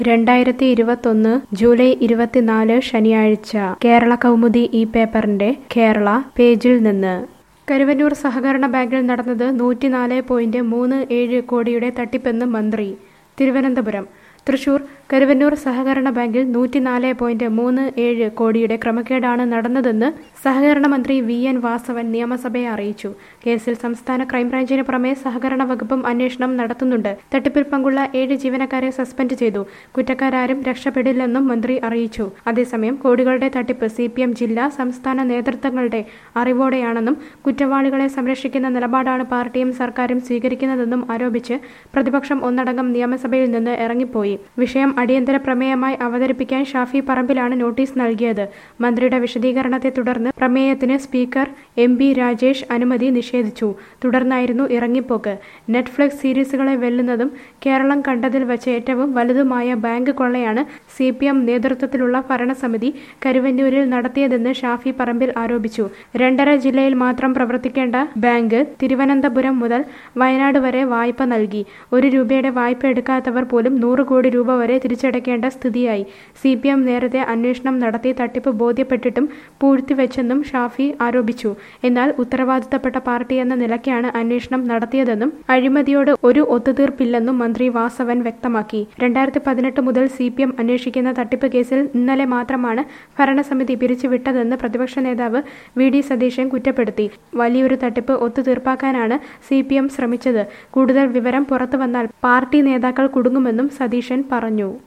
രണ്ടായിരത്തി ഇരുപത്തൊന്ന് ജൂലൈ ഇരുപത്തിനാല് ശനിയാഴ്ച കേരള കൗമുദി ഈ പേപ്പറിന്റെ കേരള പേജിൽ നിന്ന് കരുവന്നൂർ സഹകരണ ബാങ്കിൽ നടന്നത് നൂറ്റിനാല് പോയിന്റ് മൂന്ന് ഏഴ് കോടിയുടെ തട്ടിപ്പെന്ന് മന്ത്രി തിരുവനന്തപുരം തൃശൂർ കരുവന്നൂർ സഹകരണ ബാങ്കിൽ നൂറ്റിനാല് പോയിന്റ് മൂന്ന് ഏഴ് കോടിയുടെ ക്രമക്കേടാണ് നടന്നതെന്ന് സഹകരണ മന്ത്രി വി എൻ വാസവൻ നിയമസഭയെ അറിയിച്ചു കേസിൽ സംസ്ഥാന ക്രൈംബ്രാഞ്ചിന് പുറമെ സഹകരണ വകുപ്പും അന്വേഷണം നടത്തുന്നുണ്ട് തട്ടിപ്പിൽ പങ്കുള്ള ഏഴ് ജീവനക്കാരെ സസ്പെൻഡ് ചെയ്തു കുറ്റക്കാരും രക്ഷപ്പെടില്ലെന്നും മന്ത്രി അറിയിച്ചു അതേസമയം കോടികളുടെ തട്ടിപ്പ് സി പി എം ജില്ലാ സംസ്ഥാന നേതൃത്വങ്ങളുടെ അറിവോടെയാണെന്നും കുറ്റവാളികളെ സംരക്ഷിക്കുന്ന നിലപാടാണ് പാർട്ടിയും സർക്കാരും സ്വീകരിക്കുന്നതെന്നും ആരോപിച്ച് പ്രതിപക്ഷം ഒന്നടങ്കം നിയമസഭയിൽ നിന്ന് ഇറങ്ങിപ്പോയി വിഷയം അടിയന്തര പ്രമേയമായി അവതരിപ്പിക്കാൻ ഷാഫി പറമ്പിലാണ് നോട്ടീസ് നൽകിയത് മന്ത്രിയുടെ വിശദീകരണത്തെ തുടർന്ന് പ്രമേയത്തിന് സ്പീക്കർ എം ബി രാജേഷ് അനുമതി നിഷേധിച്ചു തുടർന്നായിരുന്നു ഇറങ്ങിപ്പോക്ക് നെറ്റ്ഫ്ലിക്സ് സീരീസുകളെ വെല്ലുന്നതും കേരളം കണ്ടതിൽ വച്ച് ഏറ്റവും വലുതുമായ ബാങ്ക് കൊള്ളയാണ് സി പി എം നേതൃത്വത്തിലുള്ള ഭരണസമിതി കരുവന്നൂരിൽ നടത്തിയതെന്ന് ഷാഫി പറമ്പിൽ ആരോപിച്ചു രണ്ടര ജില്ലയിൽ മാത്രം പ്രവർത്തിക്കേണ്ട ബാങ്ക് തിരുവനന്തപുരം മുതൽ വയനാട് വരെ വായ്പ നൽകി ഒരു രൂപയുടെ വായ്പ എടുക്കാത്തവർ പോലും നൂറ് കോടി രൂപ വരെ തിരിച്ചടയ്ക്കേണ്ട സ്ഥിതിയായി സി പി എം നേരത്തെ അന്വേഷണം നടത്തി തട്ടിപ്പ് ബോധ്യപ്പെട്ടിട്ടും പൂഴ്ത്തിവെച്ചെന്നും ഷാഫി ആരോപിച്ചു എന്നാൽ ഉത്തരവാദിത്തപ്പെട്ട പാർട്ടി എന്ന നിലയ്ക്കാണ് അന്വേഷണം നടത്തിയതെന്നും അഴിമതിയോട് ഒരു ഒത്തുതീർപ്പില്ലെന്നും മന്ത്രി വാസവൻ വ്യക്തമാക്കി രണ്ടായിരത്തി പതിനെട്ട് മുതൽ സി പി എം അന്വേഷിക്കുന്ന തട്ടിപ്പ് കേസിൽ ഇന്നലെ മാത്രമാണ് ഭരണസമിതി പിരിച്ചുവിട്ടതെന്ന് പ്രതിപക്ഷ നേതാവ് വി ഡി സതീശൻ കുറ്റപ്പെടുത്തി വലിയൊരു തട്ടിപ്പ് ഒത്തുതീർപ്പാക്കാനാണ് സി പി എം ശ്രമിച്ചത് കൂടുതൽ വിവരം പുറത്തുവന്നാൽ പാർട്ടി നേതാക്കൾ കുടുങ്ങുമെന്നും സതീശൻ പറഞ്ഞു